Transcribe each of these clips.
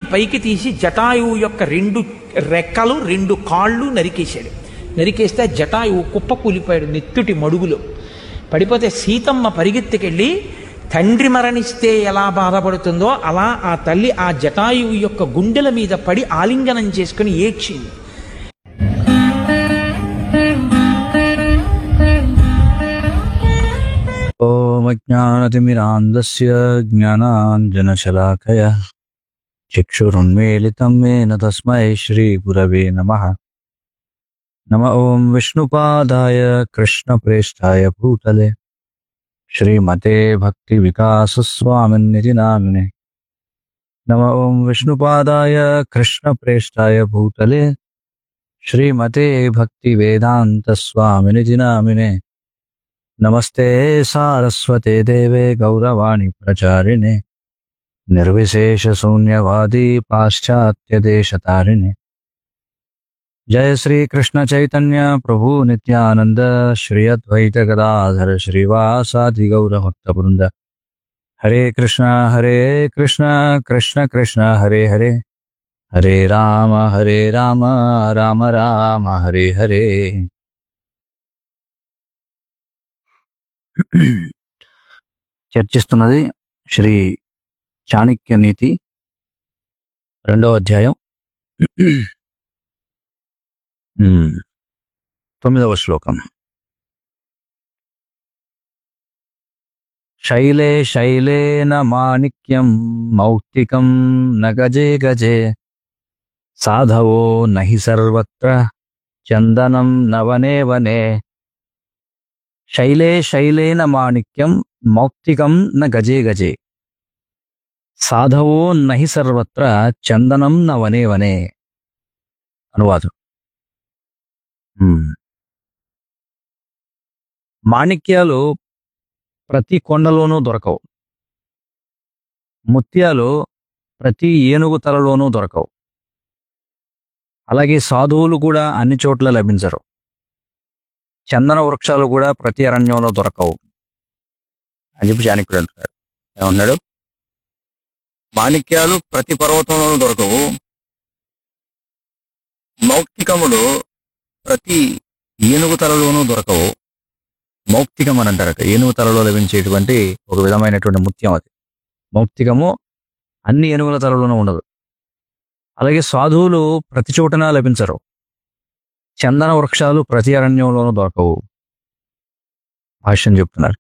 పైకి తీసి జటాయువు యొక్క రెండు రెక్కలు రెండు కాళ్ళు నరికేశాడు నరికేస్తే ఆ జటాయువు కుప్ప కూలిపోయాడు నెత్తుటి మడుగులో పడిపోతే సీతమ్మ పరిగెత్తుకెళ్ళి తండ్రి మరణిస్తే ఎలా బాధపడుతుందో అలా ఆ తల్లి ఆ జటాయువు యొక్క గుండెల మీద పడి ఆలింగనం చేసుకుని ఏడ్చింది ओमज्ञानतिमिरान्धस्य ज्ञानाञ्जनशलाकय चक्षुरुन्मीलितं येन तस्मै श्रीगुरवे नमः नम ॐ विष्णुपादाय कृष्णप्रेष्ठाय भूतले श्रीमते भक्तिविकासस्वामिन्निति नामिने नम ॐ विष्णुपादाय कृष्णप्रेष्ठाय भूतले श्रीमते भक्तिवेदान्तस्वामिनिति नामिने नमस्ते सारस्वते देवे गौरवाणि प्रचारिणे निर्विशेषशून्यवादी पाश्चात्यदेशतारिणे जय श्री कृष्ण चैतन्य प्रभु नित्यानंद श्री अद्वैत गदाधर श्रीवासादि गौर भक्तवृंद हरे कृष्ण हरे कृष्ण कृष्ण कृष्ण हरे हरे हरे राम हरे राम राम राम हरे हरे చర్చిస్తున్నది శ్రీ చాణక్య నీతి రెండవ అధ్యాయం ఉమ్, తొమ్మిదవ శ్లోకం శైలే శైలేన మాణిక్యం మౌక్తికం న గజే గజే సాధవో నహి సర్వత్ర చందనం నవనే వనే శైలే శైలేన మాణిక్యం మౌక్తికం న గజే గజే సాధవో నహి సర్వత్ర చందనం న వనే వనే అనువాదం హ్మ్. మాణిక్యాలు ప్రతి కొండలోనూ దొరకవు ముత్యాలు ప్రతి ఏనుగు తలలోనూ దొరకవు అలాగే సాధువులు కూడా అన్ని చోట్ల లభించరు చందన వృక్షాలు కూడా ప్రతి అరణ్యంలో దొరకవు అని చెప్పి చాణక్యుడు అంటున్నాడు ఏమన్నాడు మాణిక్యాలు ప్రతి పర్వతంలోనూ దొరకవు మౌక్తికములు ప్రతి ఏనుగు తలలోనూ దొరకవు మౌక్తికం అని అంటారు అక్కడ. ఏనుగు తలలో లభించేటువంటి ఒక విధమైనటువంటి ముత్యం అది మౌక్తికము అన్ని ఏనుగుల తలలోనూ ఉండదు అలాగే సాధువులు ప్రతి చోటన లభించరు చందన వృక్షాలు ప్రతి అరణ్యంలోనూ దొరకవు భాష్యం చెప్తున్నారు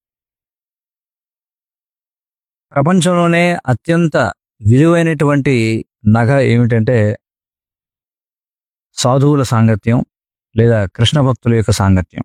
ప్రపంచంలోనే అత్యంత విలువైనటువంటి నగ ఏమిటంటే సాధువుల సాంగత్యం లేదా కృష్ణ భక్తుల యొక్క సాంగత్యం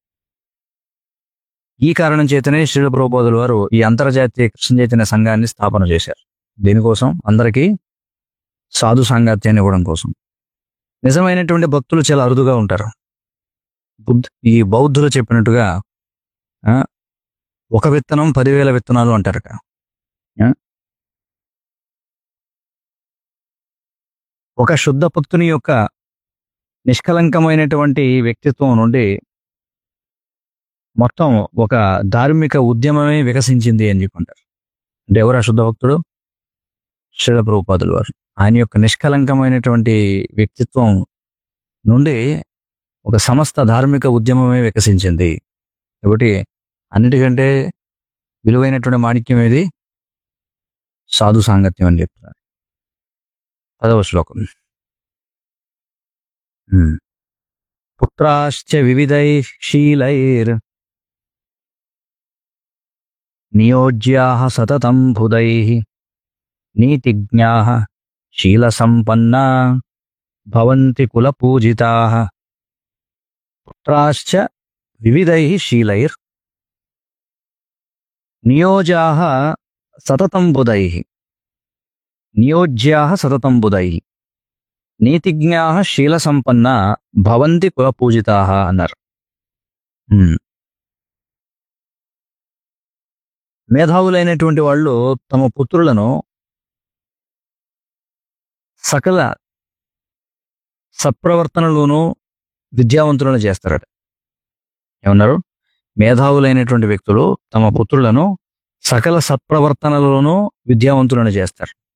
ఈ కారణం చేతనే శ్రీల ప్రభుబోధుల వారు ఈ అంతర్జాతీయ కృష్ణ చైతన్య సంఘాన్ని స్థాపన చేశారు దీనికోసం అందరికీ సాధు సాంగత్యాన్ని ఇవ్వడం కోసం నిజమైనటువంటి భక్తులు చాలా అరుదుగా ఉంటారు బుద్ధ ఈ బౌద్ధులు చెప్పినట్టుగా ఆ, ఒక విత్తనం పదివేల విత్తనాలు అంటారట ఆ? ఒక శుద్ధ భక్తుని యొక్క నిష్కలంకమైనటువంటి వ్యక్తిత్వం నుండి మొత్తం ఒక ధార్మిక ఉద్యమమే వికసించింది అని చెప్పుకుంటారు అంటే ఎవరు ఆ శుద్ధ భక్తుడు శ్రీల ప్రభుపాదులు వారు ఆయన యొక్క నిష్కలంకమైనటువంటి వ్యక్తిత్వం నుండి ఒక సమస్త ధార్మిక ఉద్యమమే వికసించింది కాబట్టి అన్నిటికంటే విలువైనటువంటి మాణిక్యం ఏది సాధు సాంగత్యం అని చెప్తున్నారు పదవ శ్లోకం హ్మ్. పుత్రాశ్చ వివిధై శీలైర్ నియోజ్యాః సతతం బుధైః నీతిజ్ఞాః శీలసంపన్నా భవంతి కులపూజితాః పుత్రాశ్చ వివిధైః శీలైర్ నియోజాః సతతం బుధైః నియోజ్యాః సతతం బుధైః నీతిజ్ఞాః శీలసంపన్నా భవంతి కులపూజితాః అన్నారు హ్మ్. మేధావులైనటువంటి వాళ్ళు తమ పుత్రులను సకల సత్ప్రవర్తనలోనూ విద్యావంతులను చేస్తారట ఏమన్నారు మేధావులైనటువంటి వ్యక్తులు తమ పుత్రులను సకల సత్ప్రవర్తనలోనూ విద్యావంతులను చేస్తారు